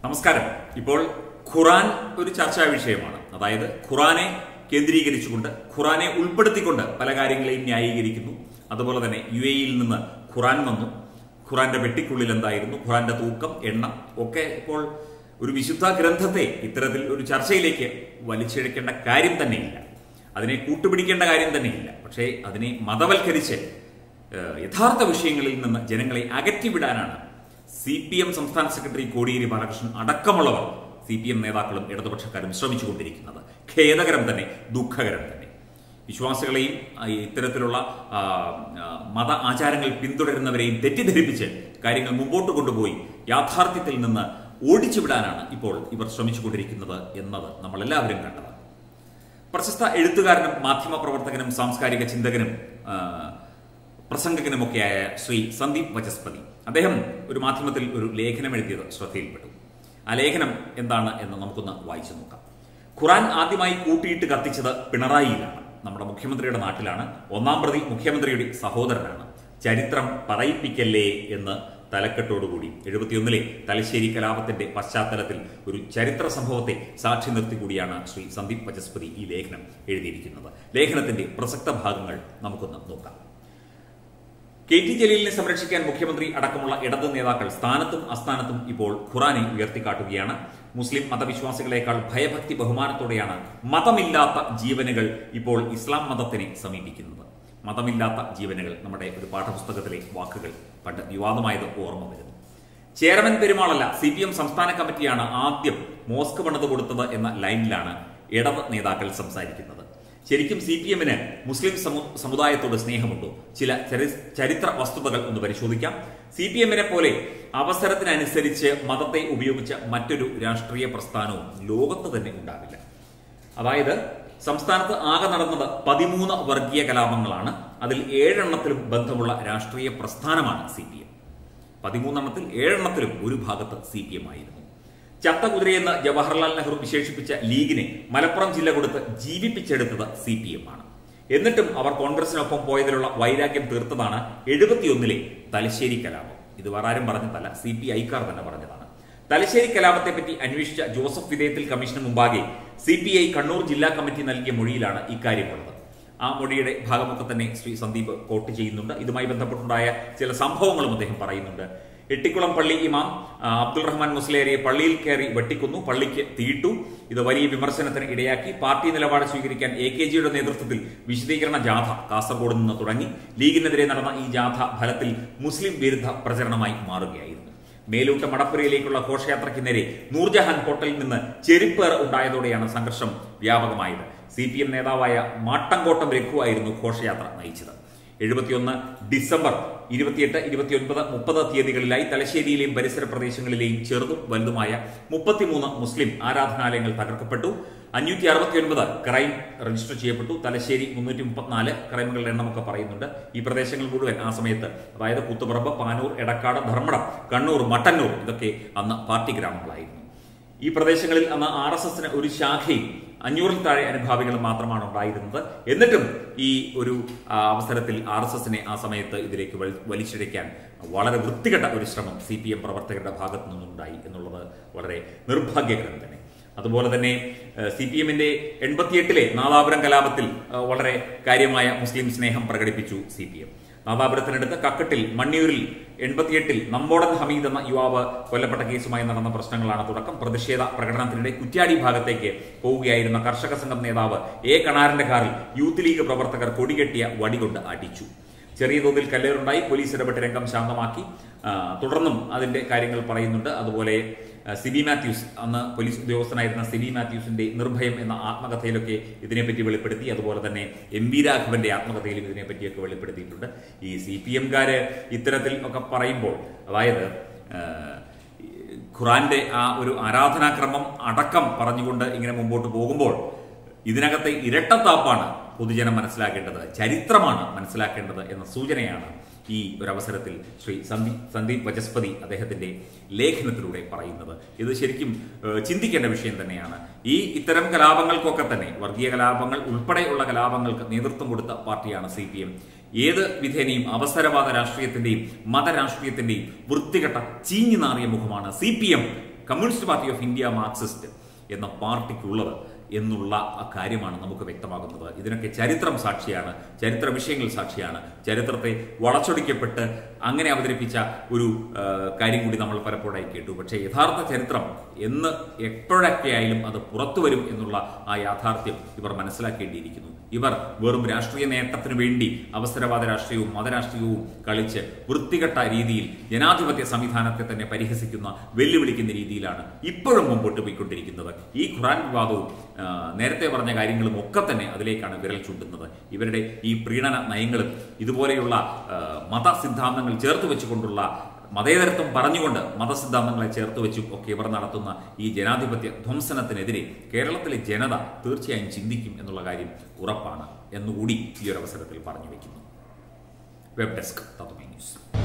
നമസ്കാരം ഇപ്പോൾ ഖുറാൻ ഒരു ചർച്ചാ വിഷയമാണ് അതായത് ഖുറാനെ കേന്ദ്രീകരിച്ചുകൊണ്ട് ഖുറാനെ ഉൾപ്പെടുത്തിക്കൊണ്ട് പല കാര്യങ്ങളെയും ന്യായീകരിക്കുന്നു അതുപോലെ തന്നെ യു എയിൽ നിന്ന് ഖുറാൻ വന്നു ഖുറാന്റെ വെട്ടിക്കുള്ളിൽ എന്തായിരുന്നു ഖുറാന്റെ തൂക്കം എണ്ണം ഒക്കെ ഇപ്പോൾ ഒരു വിശുദ്ധ ഗ്രന്ഥത്തെ ഇത്തരത്തിൽ ഒരു ചർച്ചയിലേക്ക് വലിച്ചിഴക്കേണ്ട കാര്യം തന്നെയില്ല അതിനെ കൂട്ടുപിടിക്കേണ്ട കാര്യം തന്നെയില്ല പക്ഷേ അതിനെ മതവൽക്കരിച്ച് ഏഹ്, യഥാർത്ഥ വിഷയങ്ങളിൽ നിന്ന് ജനങ്ങളെ അകറ്റിവിടാനാണ് സി പി എം സംസ്ഥാന സെക്രട്ടറി കോടിയേരി ബാലകൃഷ്ണൻ അടക്കമുള്ളവർ സി പി എം നേതാക്കളും ഇടതുപക്ഷക്കാരും ശ്രമിച്ചുകൊണ്ടിരിക്കുന്നത് ഖേദകരം തന്നെ ദുഃഖകരം തന്നെ വിശ്വാസികളെയും ആ, ഇത്തരത്തിലുള്ള ആ, ആ, മത ആചാരങ്ങൾ പിന്തുടരുന്നവരെയും തെറ്റിദ്ധരിപ്പിച്ച് കാര്യങ്ങൾ മുമ്പോട്ട് കൊണ്ടുപോയി യാഥാർത്ഥ്യത്തിൽ നിന്ന് ഓടിച്ചുവിടാനാണ് ഇപ്പോൾ ഇവർ ശ്രമിച്ചുകൊണ്ടിരിക്കുന്നത് എന്നത് നമ്മൾ എല്ലാവരും കണ്ടത് പ്രശസ്ത എഴുത്തുകാരനും മാധ്യമപ്രവർത്തകനും സാംസ്കാരിക ചിന്തകനും ആ, പ്രസംഗകനുമൊക്കെയായ ശ്രീ സന്ദീപ് വചസ്പതി അദ്ദേഹം ഒരു മാധ്യമത്തിൽ ഒരു ലേഖനം എഴുതിയത് ശ്രദ്ധയിൽപ്പെട്ടു ആ ലേഖനം എന്താണ് എന്ന് നമുക്കൊന്ന് വായിച്ചു നോക്കാം ഖുറാൻ ആദ്യമായി കൂട്ടിയിട്ട് കത്തിച്ചത് പിണറായിയിലാണ് നമ്മുടെ മുഖ്യമന്ത്രിയുടെ നാട്ടിലാണ് ഒന്നാം പ്രതി മുഖ്യമന്ത്രിയുടെ സഹോദരനാണ് ചരിത്രം പറയിപ്പിക്കല്ലേ എന്ന് തലക്കെട്ടോടുകൂടി എഴുപത്തിയൊന്നിലെ തലശ്ശേരി കലാപത്തിന്റെ പശ്ചാത്തലത്തിൽ ഒരു ചരിത്ര സംഭവത്തെ സാക്ഷി നിർത്തി കൂടിയാണ് ശ്രീ സന്ദീപ് വചസ്പതി ഈ ലേഖനം എഴുതിയിരിക്കുന്നത് ലേഖനത്തിന്റെ പ്രസക്ത ഭാഗങ്ങൾ നമുക്കൊന്ന് നോക്കാം കെ ടി ജലീലിനെ സംരക്ഷിക്കാൻ മുഖ്യമന്ത്രി അടക്കമുള്ള ഇടത് നേതാക്കൾ സ്ഥാനത്തും അസ്ഥാനത്തും ഇപ്പോൾ ഖുറാനെ ഉയർത്തിക്കാട്ടുകയാണ് മുസ്ലിം മതവിശ്വാസികളെക്കാൾ ഭയഭക്തി ബഹുമാനത്തോടെയാണ് മതമില്ലാത്ത ജീവനുകൾ ഇപ്പോൾ ഇസ്ലാം മതത്തിനെ സമീപിക്കുന്നത് മതമില്ലാത്ത ജീവനുകൾ നമ്മുടെ ഒരു പാഠപുസ്തകത്തിലെ വാക്കുകൾ പണ്ട് വിവാദമായത് ഓർമ്മ വരുന്നു ചേരമൻ പെരുമാളല്ല സി പി എം സംസ്ഥാന കമ്മിറ്റിയാണ് ആദ്യം മോസ്ക് പണിത് കൊടുത്തത് എന്ന ലൈനിലാണ് ഇടത് നേതാക്കൾ സംസാരിക്കുന്നത് ശരിക്കും സി പി എമ്മിന് മുസ്ലിം സമു- സമുദായത്തോട് സ്നേഹമുണ്ടോ ചില ചരി- ചരിത്ര വസ്തുതകൾ ഒന്ന് പരിശോധിക്കാം സി പി എമ്മിനെ പോലെ അവസരത്തിനനുസരിച്ച് മതത്തെ ഉപയോഗിച്ച മറ്റൊരു രാഷ്ട്രീയ പ്രസ്ഥാനവും ലോകത്ത് തന്നെ ഉണ്ടാവില്ല അതായത് സംസ്ഥാനത്ത് ആകെ നടന്നത് പതിമൂന്ന് വർഗീയ കലാപങ്ങളാണ് അതിൽ ഏഴെണ്ണത്തിലും ബന്ധമുള്ള രാഷ്ട്രീയ പ്രസ്ഥാനമാണ് സി പി എം പതിമൂന്നെണ്ണത്തിൽ ഏഴെണ്ണത്തിലും ഒരു ഭാഗത്ത് സി പി എം ആയിരുന്നു ചത്ത കുതിരയെന്ന് ജവഹർലാൽ നെഹ്റു വിശേഷിപ്പിച്ച ലീഗിനെ മലപ്പുറം ജില്ല കൊടുത്ത് ജീവിപ്പിച്ചെടുത്തത് സി പി എം ആണ് എന്നിട്ടും അവർ കോൺഗ്രസിനൊപ്പം പോയതിലുള്ള വൈരാഗ്യം തീർത്തതാണ് എഴുപത്തിയൊന്നിലെ തലശ്ശേരി കലാപം ഇത് വേറെ ആരും പറഞ്ഞതല്ല സി പി ഐക്കാർ തന്നെ പറഞ്ഞതാണ് തലശ്ശേരി കലാപത്തെപ്പറ്റി അന്വേഷിച്ച ജോസഫ് വിധേയത്തിൽ കമ്മീഷന് മുമ്പാകെ സി പി ഐ കണ്ണൂർ ജില്ലാ കമ്മിറ്റി നൽകിയ മൊഴിയിലാണ് ഇക്കാര്യമുള്ളത് ആ മൊഴിയുടെ ഭാഗമൊക്കെ തന്നെ ശ്രീ സന്ദീപ് കോട്ട് ചെയ്യുന്നുണ്ട് ഇതുമായി ബന്ധപ്പെട്ടുണ്ടായ ചില സംഭവങ്ങളും അദ്ദേഹം പറയുന്നുണ്ട് എട്ടിക്കുളം പള്ളി ഇമാം ആ, അബ്ദുൾ റഹ്മാൻ മുസ്ലിയാരെ പള്ളിയിൽ കയറി വെട്ടിക്കുന്നു പള്ളിക്ക് തീയിട്ടു ഇത് വലിയ വിമർശനത്തിന് ഇടയാക്കി പാർട്ടി നിലപാട് സ്വീകരിക്കാൻ എ കെ ജിയുടെ നേതൃത്വത്തിൽ വിശദീകരണ ജാഥ കാസർഗോഡ് നിന്ന് തുടങ്ങി ലീഗിനെതിരെ നടന്ന ഈ ജാഥ ഫലത്തിൽ മുസ്ലിം വിരുദ്ധ പ്രചരണമായി മാറുകയായിരുന്നു മേലൂട്ട് മടപ്പുരയിലേക്കുള്ള ഘോഷയാത്രയ്ക്ക് നേരെ നൂർജഹാൻ ഹോട്ടലിൽ നിന്ന് ചെരിപ്പേർ ഉണ്ടായതോടെയാണ് സംഘർഷം വ്യാപകമായത് സി പി എം നേതാവായ മാട്ടങ്കോട്ടം രഘു ആയിരുന്നു ഘോഷയാത്ര നയിച്ചത് എഴുപത്തിയൊന്ന് ഡിസംബർ ഇരുപത്തിയെട്ട് ഇരുപത്തിയൊൻപത് മുപ്പത് തീയതികളിലായി തലശ്ശേരിയിലെയും പരിസര പ്രദേശങ്ങളിലെയും ചെറുതും വലുതുമായ മുപ്പത്തിമൂന്ന് മുസ്ലിം ആരാധനാലയങ്ങൾ തകർക്കപ്പെട്ടു അഞ്ഞൂറ്റി അറുപത്തിയൊൻപത് ക്രൈം രജിസ്റ്റർ ചെയ്യപ്പെട്ടു തലശ്ശേരി മുന്നൂറ്റി മുപ്പത്തിനാല് ക്രൈമുകളുടെ എണ്ണമൊക്കെ പറയുന്നുണ്ട് ഈ പ്രദേശങ്ങൾ മുഴുവൻ ആ സമയത്ത് അതായത് കൂത്തുപറമ്പ് പാനൂർ എടക്കാട് ധർമ്മടം കണ്ണൂർ മട്ടന്നൂർ ഇതൊക്കെ അന്ന് പാർട്ടി ഗ്രാമങ്ങളായിരുന്നു ഈ പ്രദേശങ്ങളിൽ അന്ന് ആർ എസ് എസിന് ഒരു ശാഖയും അഞ്ഞൂറിൽ താഴെ അനുഭാവികൾ മാത്രമാണ് ഉണ്ടായിരുന്നത് എന്നിട്ടും ഈ ഒരു ആ, അവസരത്തിൽ ആർ എസ് എസിനെ ആ സമയത്ത് ഇതിലേക്ക് വലി- വലിച്ചിഴയ്ക്കാൻ വളരെ വൃത്തികെട്ട ഒരു ശ്രമം സി പി എം പ്രവർത്തകരുടെ ഭാഗത്തു നിന്നുണ്ടായി എന്നുള്ളത് വളരെ നിർഭാഗ്യകരം തന്നെ അതുപോലെ തന്നെ സി പി എമ്മിന്റെ എൺപത്തിയെട്ടിലെ നാദാപുരം കലാപത്തിൽ ആ, വളരെ കാര്യമായ മുസ്ലിം സ്നേഹം പ്രകടിപ്പിച്ചു സി പി എം നാദാപുരത്തിനടുത്ത് കക്കട്ടിൽ മണ്ണിയൂരിൽ എൺപത്തിയെട്ടിൽ നമ്പോടൻ ഹമീദ് എന്ന യുവാവ് കൊല്ലപ്പെട്ട കേസുമായി നടന്ന പ്രശ്നങ്ങളാണ് തുടക്കം പ്രതിഷേധ പ്രകടനത്തിനിടെ കുറ്റ്യാടി ഭാഗത്തേക്ക് പോവുകയായിരുന്ന കർഷക സംഘം നേതാവ് എ കണാരന്റെ കാറിൽ യൂത്ത് ലീഗ് പ്രവർത്തകർ കൊടികെട്ടിയ വടികൊണ്ട് അടിച്ചു ചെറിയ തോതിൽ കല്ലേറുണ്ടായി പോലീസ് ഇടപെട്ട് രംഗം ശാന്തമാക്കി ആ, തുടർന്നും അതിന്റെ കാര്യങ്ങൾ പറയുന്നുണ്ട് അതുപോലെ ആ, സിബി മാത്യൂസ് അന്ന് പോലീസ് ഉദ്യോഗസ്ഥനായിരുന്ന സിബി മാത്യൂസിന്റെ നിർഭയം എന്ന ആത്മകഥയിലൊക്കെ ഇതിനെപ്പറ്റി വെളിപ്പെടുത്തി അതുപോലെ തന്നെ എം വി രാഘവന്റെ ആത്മകഥയിലും ഇതിനെപ്പറ്റിയൊക്കെ വെളിപ്പെടുത്തിയിട്ടുണ്ട് ഈ സി പി എംകാര് ഇത്തരത്തിൽ ഒക്കെ പറയുമ്പോൾ അതായത് ആ, ഈ ഖുറാന്റെ ആ ഒരു ആരാധനാക്രമം അടക്കം പറഞ്ഞുകൊണ്ട് ഇങ്ങനെ മുമ്പോട്ട് പോകുമ്പോൾ ഇതിനകത്തെ ഇരട്ടത്താപ്പാണ് പൊതുജനം മനസ്സിലാക്കേണ്ടത് ചരിത്രമാണ് മനസ്സിലാക്കേണ്ടത് എന്ന സൂചനയാണ് ഈ ഒരു അവസരത്തിൽ ശ്രീ സന്ദീപ് സന്ദീപ് വചസ്പതി അദ്ദേഹത്തിന്റെ ലേഖനത്തിലൂടെ പറയുന്നത് ഇത് ശരിക്കും ഏഹ്, ചിന്തിക്കേണ്ട വിഷയം തന്നെയാണ് ഈ ഇത്തരം കലാപങ്ങൾക്കൊക്കെ തന്നെ വർഗീയ കലാപങ്ങൾ ഉൾപ്പെടെയുള്ള കലാപങ്ങൾക്ക് നേതൃത്വം കൊടുത്ത പാർട്ടിയാണ് സി പി എം ഏത് വിധേനയും അവസരവാദ രാഷ്ട്രീയത്തിന്റെയും മതരാഷ്ട്രീയത്തിന്റെയും വൃത്തികെട്ട ചീഞ്ഞു നാറിയ മുഖമാണ് C P M communist party of India Marxist എന്ന പാർട്ടിക്കുള്ളത് എന്നുള്ള ആ കാര്യമാണ് നമുക്ക് വ്യക്തമാകുന്നത് ഇതിനൊക്കെ ചരിത്രം സാക്ഷിയാണ് ചരിത്ര വിഷയങ്ങൾ സാക്ഷിയാണ് ചരിത്രത്തെ വളച്ചൊടിക്കപ്പെട്ട് അങ്ങനെ അവതരിപ്പിച്ച ഒരു ആ, കാര്യം കൂടി നമ്മൾ പലപ്പോഴായി കേട്ടു പക്ഷേ യഥാർത്ഥ ചരിത്രം എന്ന് എപ്പോഴൊക്കെ ആയാലും അത് പുറത്തു വരും എന്നുള്ള ആ യാഥാർത്ഥ്യം ഇവർ മനസ്സിലാക്കേണ്ടിയിരിക്കുന്നു ഇവർ വെറും രാഷ്ട്രീയ നേട്ടത്തിനു വേണ്ടി അവസരവാദ രാഷ്ട്രീയവും മതരാഷ്ട്രീയവും കളിച്ച് വൃത്തികെട്ട രീതിയിൽ ജനാധിപത്യ സംവിധാനത്തെ തന്നെ പരിഹസിക്കുന്ന വെല്ലുവിളിക്കുന്ന രീതിയിലാണ് ഇപ്പോഴും മുമ്പോട്ട് പോയിക്കൊണ്ടിരിക്കുന്നത് ഈ ഖുറാൻ വിവാദവും ആ, നേരത്തെ പറഞ്ഞ കാര്യങ്ങളും ഒക്കെ തന്നെ അതിലേക്കാണ് വിരൽ ചൂണ്ടുന്നത് ഇവരുടെ ഈ പ്രീണന നയങ്ങളും ഇതുപോലെയുള്ള ആ, മത സിദ്ധാന്തങ്ങൾ ചേർത്ത് വെച്ചുകൊണ്ടുള്ള മതേതരത്വം പറഞ്ഞുകൊണ്ട് മതസിദ്ധാന്തങ്ങളെ ചേർത്ത് വെച്ചും ഒക്കെ ഇവർ നടത്തുന്ന ഈ ജനാധിപത്യ ധ്വംസനത്തിനെതിരെ കേരളത്തിലെ ജനത തീർച്ചയായും ചിന്തിക്കും എന്നുള്ള കാര്യം ഉറപ്പാണ് എന്നുകൂടി ഈ ഒരു അവസരത്തിൽ പറഞ്ഞു വെക്കുന്നു വെബ് ഡെസ്ക് തത്വമേ ന്യൂസ്